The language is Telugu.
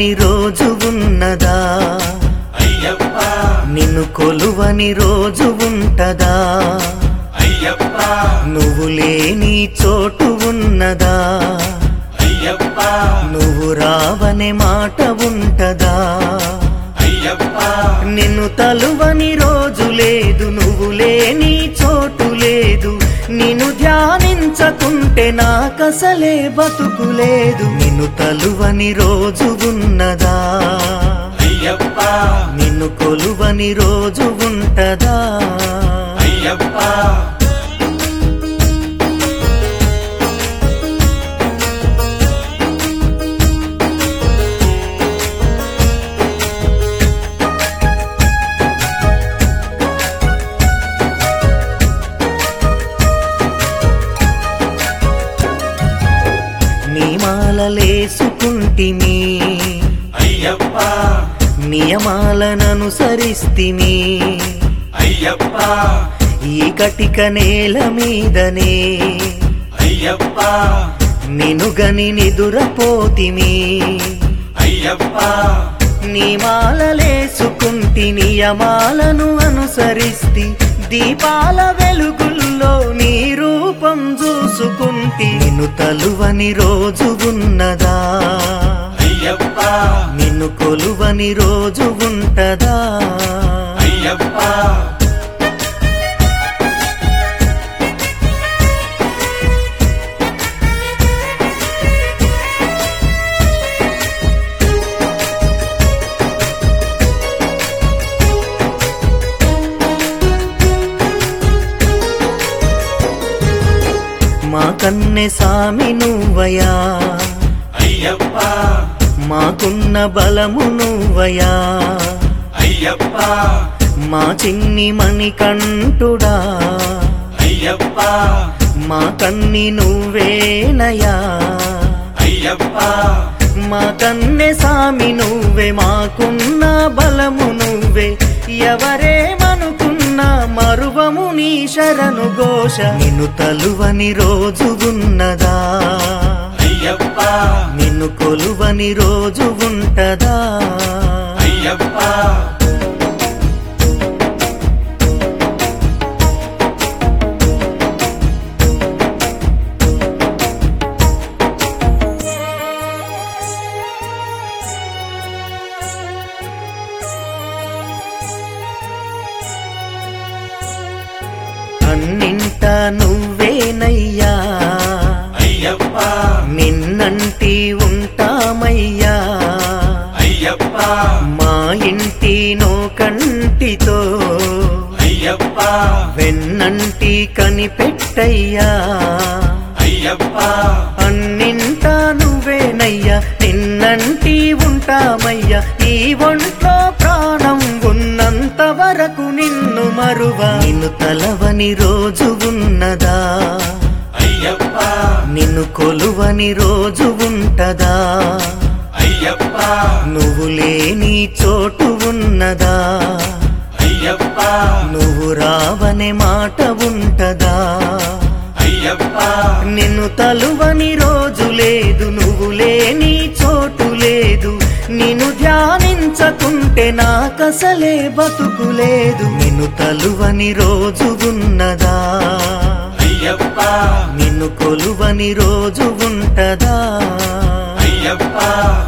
తలువని రోజు ఉన్నదా అయ్యప్ప నిన్ను కొలువని రోజు ఉంటదా అయ్యప్ప నువ్వు లేని చోటు ఉన్నదా అయ్యప్ప నువ్వు రావనే మాట ఉంటదా అయ్యప్ప నిన్ను తలువని రోజు లేదు నువ్వు లేని చోటు లేదు నిన్ను ధ్యానించకుంటే నాకసలే బతుకు లేదు నిన్ను తలువని రోజు ఉన్నదా అయ్యప్ప నిన్ను కొలువని రోజు ఉంటదా అయ్యప్ప నీ మాలలేసుకుంటిమి అయ్యప్ప నియమాలననుసరిస్తిమి అయ్యప్ప ఈ కటిక నేల మీదనే అయ్యప్ప నినుగని నిదురపోతిమి అయ్యప్ప నీ మాలలేసుకుంటి నియమాలను అనుసరిస్తి దీపాల వెలుగుల్లో నీ రూపం చూసుకుంటి నిన్ను తలువని రోజు ఉన్నదా అయ్యప్ప నిన్ను కొలువని రోజు ఉంటదా అయ్యప్ప మా కన్నె సామి నువ్వయా అయ్యప్ప మాకున్న బలము నువ్వయా అయ్యప్ప మా చిన్ని మణికంఠుడా అయ్యప్ప మా కన్ని నువ్వేనయా అయ్యప్ప మా కన్నె సామి నువ్వే మాకున్న బలము నువ్వే ఎవరేమనుకున్నా మరువము నీ శరణు ఘోష నిన్ను తలువని రోజు ఉన్నదా అయ్యప్ప నిన్ను కొలువని రోజు ఉంటదా అయ్యప్ప అన్నింట నువ్వేనయ్యా అయ్యప్ప నిన్నంటి ఉంటామయ్యా అయ్యప్ప మా ఇంటి నో కంటితో అయ్యప్ప వెన్నంటి కనిపెట్టయ్యా అయ్యప్ప అన్నింటా నువ్వేనయ్యా నిన్నంటి ఉంటామయ్యా ఈ ఒంట్లో ప్రాణం ఉన్నంత వరకు నిన్ను మరువ నిన్ను తలవని రోజు ఉన్నదా అయ్యప్ప నిన్ను కొలువని రోజు ఉంటదా అయ్యప్ప నువ్వు లేని చోటు ఉన్నదా అయ్యప్ప నువ్వు రావనే మాట ఉంటదా అయ్యప్ప నిన్ను తలువని రోజు లేదు నువ్వు లేని చోటు లేదు నిన్ను ధ్యానించకుంటే నాకసలే బతుకు లేదు నిన్ను తలువని రోజు ఉన్నదా అయ్యప్ప నిన్ను కొలువని రోజు ఉంటదా అయ్యప్ప